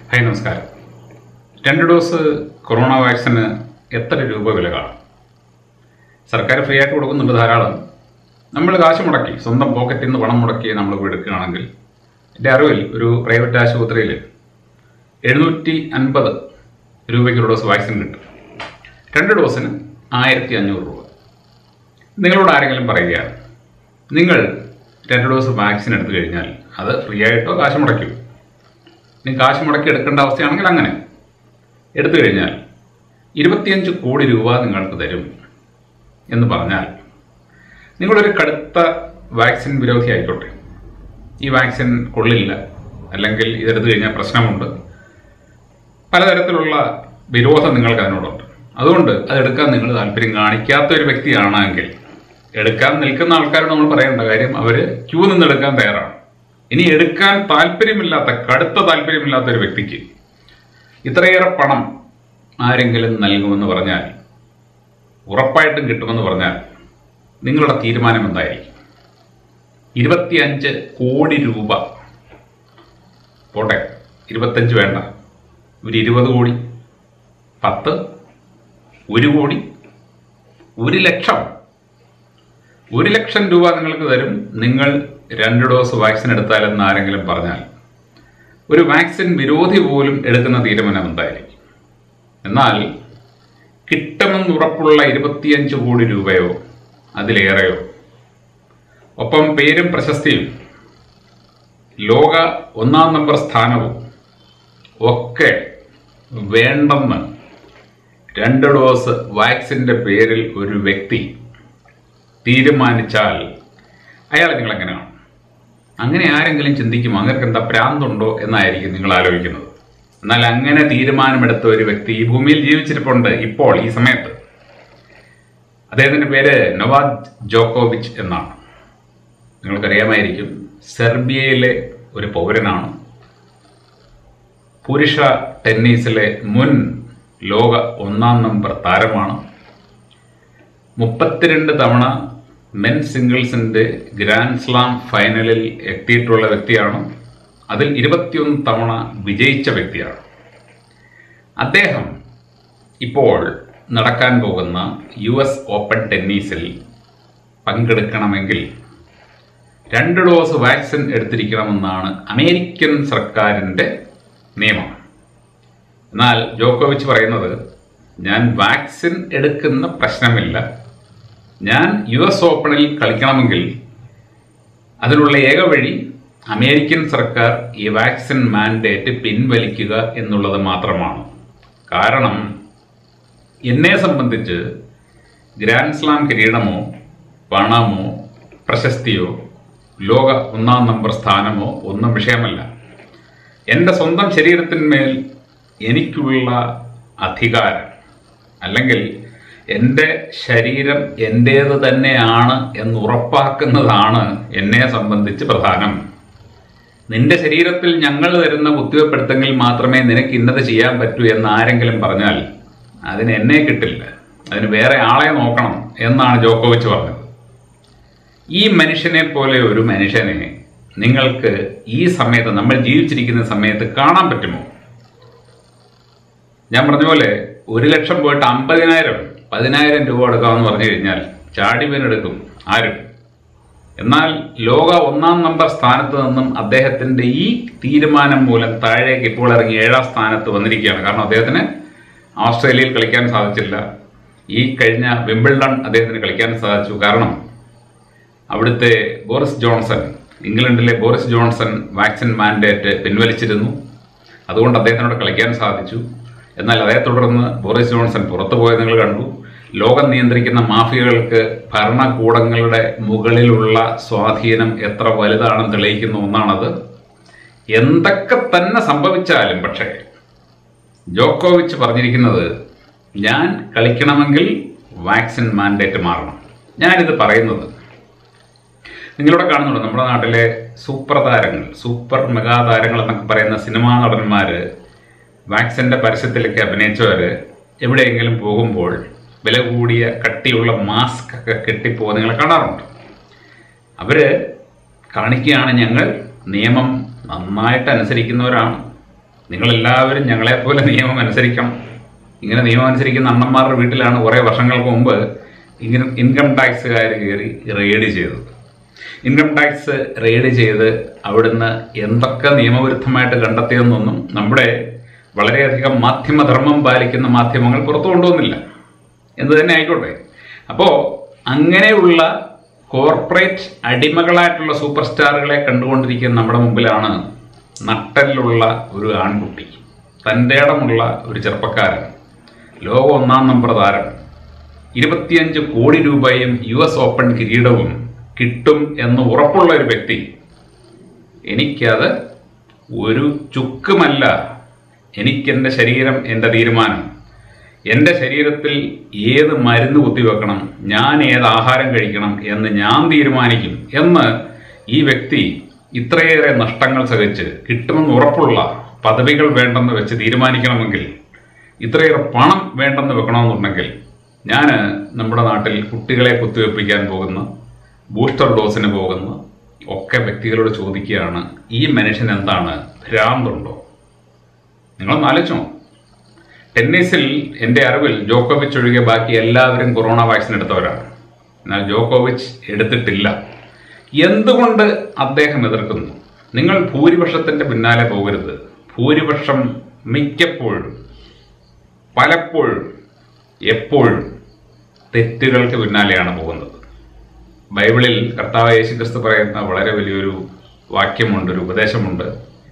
hi നമസ്കാരം രണ്ട് dose corona വാക്സിന് എത്ര രൂപ വില കാണും സർക്കാർ ഫ്രീ ആയിട്ട് കൊടുക്കുന്നുണ്ട് ധാരാളം നമ്മൾ കാശ് മുടക്കി സ്വന്തം പോക്കറ്റിൽ നിന്ന് പണം മുടക്കി നമ്മൾ പോയി എടുക്കുകയാണെങ്കിൽ എൻ്റെ അറിവിൽ ഒരു പ്രൈവറ്റ് ആശുപത്രിയിൽ എഴുന്നൂറ്റി അൻപത് രൂപയ്ക്ക് ഒരു ഡോസ് വാക്സിൻ കിട്ടും രണ്ട് ഡോസിന് ആയിരത്തി അഞ്ഞൂറ് രൂപ നിങ്ങളോട് ആരെങ്കിലും പറയുകയാണ് നിങ്ങൾ രണ്ട് ഡോസ് വാക്സിൻ എടുത്തു കഴിഞ്ഞാൽ അത് ഫ്രീ ആയിട്ടോ കാശ് മുടക്കൂ ഇനി കാശ് മുടക്കി എടുക്കേണ്ട അവസ്ഥയാണെങ്കിൽ അങ്ങനെ എടുത്തു കഴിഞ്ഞാൽ ഇരുപത്തിയഞ്ച് കോടി രൂപ നിങ്ങൾക്ക് തരും എന്ന് പറഞ്ഞാൽ നിങ്ങളൊരു കടുത്ത വാക്സിൻ വിരോധി ആയിക്കോട്ടെ ഈ വാക്സിൻ കൊള്ളില്ല അല്ലെങ്കിൽ ഇതെടുത്തു കഴിഞ്ഞാൽ പ്രശ്നമുണ്ട് പലതരത്തിലുള്ള വിരോധം നിങ്ങൾക്ക് അതിനോടുണ്ട് അതുകൊണ്ട് അത് എടുക്കാൻ നിങ്ങൾ താല്പര്യം കാണിക്കാത്ത ഒരു വ്യക്തിയാണെങ്കിൽ എടുക്കാൻ നിൽക്കുന്ന ആൾക്കാരോട് നമ്മൾ പറയേണ്ട കാര്യം അവർ ക്യൂ നിന്ന് എടുക്കാൻ തയ്യാറാണ് ഇനി എടുക്കാൻ താല്പര്യമില്ലാത്ത കടുത്ത താല്പര്യമില്ലാത്ത ഒരു വ്യക്തിക്ക് ഇത്രയേറെ പണം ആരെങ്കിലും നൽകുമെന്ന് പറഞ്ഞാൽ ഉറപ്പായിട്ടും കിട്ടുമെന്ന് പറഞ്ഞാൽ നിങ്ങളുടെ തീരുമാനം എന്തായിരിക്കും ഇരുപത്തിയഞ്ച് കോടി രൂപ പോട്ടെ ഇരുപത്തഞ്ച് വേണ്ട ഒരു ഇരുപത് കോടി പത്ത് ഒരു കോടി ഒരു ലക്ഷം ഒരു ലക്ഷം രൂപ നിങ്ങൾക്ക് തരും നിങ്ങൾ രണ്ട് ഡോസ് വാക്സിൻ എടുത്താലെന്ന് ആരെങ്കിലും പറഞ്ഞാൽ ഒരു വാക്സിൻ വിരോധി പോലും എടുക്കുന്ന തീരുമാനം എന്തായിരിക്കും എന്നാൽ കിട്ടുമെന്ന് ഉറപ്പുള്ള ഇരുപത്തിയഞ്ച് കോടി രൂപയോ അതിലേറെയോ ഒപ്പം പേരും പ്രശസ്തിയും ലോക ഒന്നാം നമ്പർ സ്ഥാനവും ഒക്കെ വേണ്ടെന്ന് രണ്ട് ഡോസ് വാക്സിൻ്റെ പേരിൽ ഒരു വ്യക്തി തീരുമാനിച്ചാൽ അയാളെ നിങ്ങൾ എങ്ങനെ കാണും അങ്ങനെ ആരെങ്കിലും ചിന്തിക്കും അങ്ങർക്ക് എന്താ ഭ്രാന്തുണ്ടോ എന്നായിരിക്കും നിങ്ങൾ ആലോചിക്കുന്നത് എന്നാൽ അങ്ങനെ തീരുമാനമെടുത്ത ഒരു വ്യക്തി ഈ ഭൂമിയിൽ ജീവിച്ചിരിപ്പുണ്ട് ഇപ്പോൾ ഈ സമയത്ത് അദ്ദേഹത്തിന്റെ പേര് നൊവാദ് ജോക്കോവിച്ച് എന്നാണ് നിങ്ങൾക്കറിയാമായിരിക്കും സെർബിയയിലെ ഒരു പൗരനാണ് പുരുഷ ടെന്നീസിലെ മുൻ ലോക ഒന്നാം നമ്പർ താരമാണ് മുപ്പത്തിരണ്ട് തവണ മെൻ സിംഗിൾസിന്റെ ഗ്രാൻഡ് സ്ലാം ഫൈനലിൽ എത്തിയിട്ടുള്ള വ്യക്തിയാണ് അതിൽ ഇരുപത്തിയൊന്ന് തവണ വിജയിച്ച വ്യക്തിയാണ് അദ്ദേഹം ഇപ്പോൾ നടക്കാൻ പോകുന്ന യു എസ് ഓപ്പൺ ടെന്നീസിൽ പങ്കെടുക്കണമെങ്കിൽ രണ്ട് ഡോസ് വാക്സിൻ എടുത്തിരിക്കണമെന്നാണ് അമേരിക്കൻ സർക്കാരിൻ്റെ നിയമം എന്നാൽ ജോക്കോവിച്ച് പറയുന്നത് ഞാൻ വാക്സിൻ എടുക്കുന്ന പ്രശ്നമില്ല ഞാൻ യു എസ് ഓപ്പണിൽ കളിക്കണമെങ്കിൽ അതിനുള്ള ഏക വഴി അമേരിക്കൻ സർക്കാർ ഈ വാക്സിൻ മാൻഡേറ്റ് പിൻവലിക്കുക എന്നുള്ളത് മാത്രമാണ് കാരണം എന്നെ സംബന്ധിച്ച് ഗ്രാൻഡ് സ്ലാം കിരീടമോ പണമോ പ്രശസ്തിയോ ലോക ഒന്നാം നമ്പർ സ്ഥാനമോ ഒന്നും വിഷയമല്ല എൻ്റെ സ്വന്തം ശരീരത്തിന്മേൽ എനിക്കുള്ള അധികാരം അല്ലെങ്കിൽ എൻ്റെ ശരീരം എൻ്റേത് തന്നെയാണ് എന്ന് ഉറപ്പാക്കുന്നതാണ് എന്നെ സംബന്ധിച്ച് പ്രധാനം നിന്റെ ശരീരത്തിൽ ഞങ്ങൾ തരുന്ന കുത്തിവെപ്പെടുത്തെങ്കിൽ മാത്രമേ നിനക്ക് ഇന്നത് ചെയ്യാൻ പറ്റൂ എന്ന് ആരെങ്കിലും പറഞ്ഞാൽ അതിന് എന്നെ കിട്ടില്ല അതിന് വേറെ ആളെ നോക്കണം എന്നാണ് ജോക്കോവിച്ച് പറഞ്ഞത് ഈ മനുഷ്യനെ പോലെ ഒരു മനുഷ്യനെ നിങ്ങൾക്ക് ഈ സമയത്ത് നമ്മൾ ജീവിച്ചിരിക്കുന്ന സമയത്ത് കാണാൻ പറ്റുമോ ഞാൻ പറഞ്ഞ പോലെ ഒരു ലക്ഷം പോയിട്ട് അമ്പതിനായിരം പതിനായിരം രൂപ എടുക്കാമെന്ന് പറഞ്ഞു കഴിഞ്ഞാൽ ചാടി വീണെടുക്കും ആരും എന്നാൽ ലോക ഒന്നാം നമ്പർ സ്ഥാനത്ത് നിന്നും അദ്ദേഹത്തിന്റെ ഈ തീരുമാനം മൂലം താഴേക്ക് ഇപ്പോൾ ഇറങ്ങി ഏഴാം സ്ഥാനത്ത് വന്നിരിക്കുകയാണ് കാരണം അദ്ദേഹത്തിന് ഓസ്ട്രേലിയയിൽ കളിക്കാൻ സാധിച്ചില്ല ഈ കഴിഞ്ഞ വിംബിൾഡൺ അദ്ദേഹത്തിന് കളിക്കാൻ സാധിച്ചു കാരണം അവിടുത്തെ ബോറിസ് ജോൺസൺ ഇംഗ്ലണ്ടിലെ ബോറിസ് ജോൺസൺ വാക്സിൻ മാൻഡേറ്റ് പിൻവലിച്ചിരുന്നു അതുകൊണ്ട് അദ്ദേഹത്തിനോട് കളിക്കാൻ സാധിച്ചു എന്നാൽ അതേ തുടർന്ന് ബോറിസ് ജോൺസൺ പുറത്തു പോയത് നിങ്ങൾ കണ്ടു ലോകം നിയന്ത്രിക്കുന്ന മാഫിയകൾക്ക് ഭരണകൂടങ്ങളുടെ മുകളിലുള്ള സ്വാധീനം എത്ര വലുതാണെന്ന് തെളിയിക്കുന്ന ഒന്നാണത് എന്തൊക്കെ തന്നെ സംഭവിച്ചാലും പക്ഷേ ജോക്കോവിച്ച് പറഞ്ഞിരിക്കുന്നത് ഞാൻ കളിക്കണമെങ്കിൽ വാക്സിൻ മാൻഡേറ്റ് മാറണം ഞാനിത് പറയുന്നത് നിങ്ങളിവിടെ കാണുന്നുണ്ട് നമ്മുടെ നാട്ടിലെ സൂപ്പർ താരങ്ങൾ സൂപ്പർ മെഗാ താരങ്ങൾ എന്നൊക്കെ പറയുന്ന സിനിമാ നടന്മാർ വാക്സിൻ്റെ പരസ്യത്തിലൊക്കെ അഭിനയിച്ചവർ എവിടെയെങ്കിലും പോകുമ്പോൾ വില കൂടിയ കട്ടിയുള്ള മാസ്ക് ഒക്കെ കെട്ടിപ്പോകുന്ന നിങ്ങൾ കാണാറുണ്ട് അവർ കാണിക്കുകയാണ് ഞങ്ങൾ നിയമം നന്നായിട്ട് അനുസരിക്കുന്നവരാണ് നിങ്ങളെല്ലാവരും ഞങ്ങളെപ്പോലെ നിയമം അനുസരിക്കണം ഇങ്ങനെ നിയമം അനുസരിക്കുന്ന അണ്ണന്മാരുടെ വീട്ടിലാണ് കുറേ വർഷങ്ങൾക്ക് മുമ്പ് ഇങ്ങനെ ഇൻകം ടാക്സുകാർ കയറി റെയ്ഡ് ചെയ്തത് ഇൻകം ടാക്സ് റെയ്ഡ് ചെയ്ത് അവിടുന്ന് എന്തൊക്കെ നിയമവിരുദ്ധമായിട്ട് കണ്ടെത്തിയെന്നൊന്നും നമ്മുടെ വളരെയധികം മാധ്യമധർമ്മം പാലിക്കുന്ന മാധ്യമങ്ങൾ പുറത്തു കൊണ്ടുവന്നില്ല എന്ന് തന്നെ ആയിക്കോട്ടെ അപ്പോൾ അങ്ങനെയുള്ള കോർപ്പറേറ്റ് അടിമകളായിട്ടുള്ള സൂപ്പർ സ്റ്റാറുകളെ കണ്ടുകൊണ്ടിരിക്കുന്ന നമ്മുടെ മുമ്പിലാണ് നട്ടലിലുള്ള ഒരു ആൺകുട്ടി തൻ്റെ ഇടമുള്ള ഒരു ചെറുപ്പക്കാരൻ ലോക ഒന്നാം നമ്പർ താരം ഇരുപത്തിയഞ്ച് കോടി രൂപയും യു എസ് ഓപ്പൺ കിരീടവും കിട്ടും എന്ന് ഉറപ്പുള്ള ഒരു വ്യക്തി എനിക്കത് ഒരു ചുക്കുമല്ല എനിക്കെൻ്റെ ശരീരം എൻ്റെ തീരുമാനം എൻ്റെ ശരീരത്തിൽ ഏത് മരുന്ന് കുത്തിവെക്കണം ഞാൻ ഏത് ആഹാരം കഴിക്കണം എന്ന് ഞാൻ തീരുമാനിക്കും എന്ന് ഈ വ്യക്തി ഇത്രയേറെ നഷ്ടങ്ങൾ സഹിച്ച് കിട്ടുമെന്ന് ഉറപ്പുള്ള പദവികൾ വേണ്ടെന്ന് വെച്ച് തീരുമാനിക്കണമെങ്കിൽ ഇത്രയേറെ പണം വേണ്ടെന്ന് വെക്കണമെന്നുണ്ടെങ്കിൽ ഞാൻ നമ്മുടെ നാട്ടിൽ കുട്ടികളെ കുത്തിവെപ്പിക്കാൻ പോകുന്ന ബൂസ്റ്റർ ഡോസിന് പോകുന്ന ഒക്കെ വ്യക്തികളോട് ചോദിക്കുകയാണ് ഈ മനുഷ്യൻ എന്താണ് ഭ്രാന്തുണ്ടോ നിങ്ങളൊന്ന് ആലോചിച്ചോ ടെന്നീസിൽ എൻ്റെ അറിവിൽ ജോക്കോവിച്ച് ഒഴികെ ബാക്കി എല്ലാവരും കൊറോണ വാക്സിൻ എടുത്തവരാണ് എന്നാൽ ജോക്കോവിച്ച് എടുത്തിട്ടില്ല എന്തുകൊണ്ട് അദ്ദേഹം എതിർക്കുന്നു നിങ്ങൾ ഭൂരിപക്ഷത്തിൻ്റെ പിന്നാലെ പോകരുത് ഭൂരിപക്ഷം മിക്കപ്പോഴും പലപ്പോഴും എപ്പോഴും തെറ്റുകൾക്ക് പിന്നാലെയാണ് പോകുന്നത് ബൈബിളിൽ കർത്താവ് യേശുക്രിസ്തു പറയുന്ന വളരെ വലിയൊരു വാക്യമുണ്ട് ഒരു ഉപദേശമുണ്ട്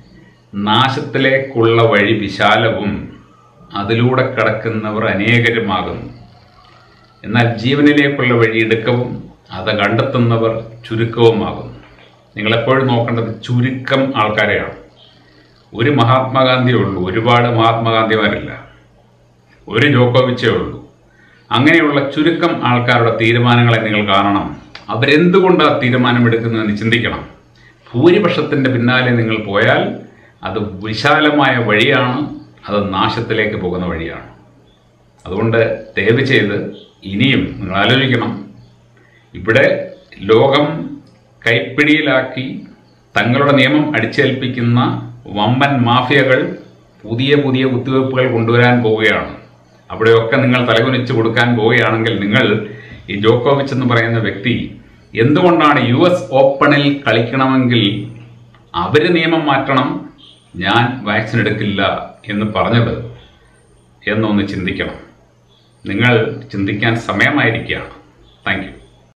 നാശത്തിലേക്കുള്ള വഴി വിശാലവും അതിലൂടെ കടക്കുന്നവർ അനേകരുമാകുന്നു എന്നാൽ ജീവനിലേക്കുള്ള വഴി ഇടുക്കവും അത് കണ്ടെത്തുന്നവർ ചുരുക്കവുമാകുന്നു നിങ്ങളെപ്പോഴും നോക്കേണ്ടത് ചുരുക്കം ആൾക്കാരെയാണ് ഒരു മഹാത്മാഗാന്ധിയേ ഉള്ളൂ ഒരുപാട് മഹാത്മാഗാന്ധിമാരില്ല ഒരു ജോക്കോവിച്ചേ ഉള്ളൂ അങ്ങനെയുള്ള ചുരുക്കം ആൾക്കാരുടെ തീരുമാനങ്ങളെ നിങ്ങൾ കാണണം അവരെന്തുകൊണ്ട് ആ തീരുമാനമെടുക്കുന്നതെന്ന് ചിന്തിക്കണം ഭൂരിപക്ഷത്തിൻ്റെ പിന്നാലെ നിങ്ങൾ പോയാൽ അത് വിശാലമായ വഴിയാണ് അത് നാശത്തിലേക്ക് പോകുന്ന വഴിയാണ് അതുകൊണ്ട് ദയവ് ചെയ്ത് ഇനിയും നിങ്ങൾ ആലോചിക്കണം ഇവിടെ ലോകം കൈപ്പിടിയിലാക്കി തങ്ങളുടെ നിയമം അടിച്ചേൽപ്പിക്കുന്ന വമ്പൻ മാഫിയകൾ പുതിയ പുതിയ കുത്തിവയ്പ്പുകൾ കൊണ്ടുവരാൻ പോവുകയാണ് അവിടെയൊക്കെ നിങ്ങൾ തലകുനിച്ച് കൊടുക്കാൻ പോവുകയാണെങ്കിൽ നിങ്ങൾ ഈ ജോക്കോവിച്ച് എന്ന് പറയുന്ന വ്യക്തി എന്തുകൊണ്ടാണ് യു എസ് ഓപ്പണിൽ കളിക്കണമെങ്കിൽ അവർ നിയമം മാറ്റണം ഞാൻ വാക്സിൻ എടുക്കില്ല എന്ന് പറഞ്ഞത് എന്നൊന്ന് ചിന്തിക്കണം നിങ്ങൾ ചിന്തിക്കാൻ സമയമായിരിക്കുകയാണ് താങ്ക് യു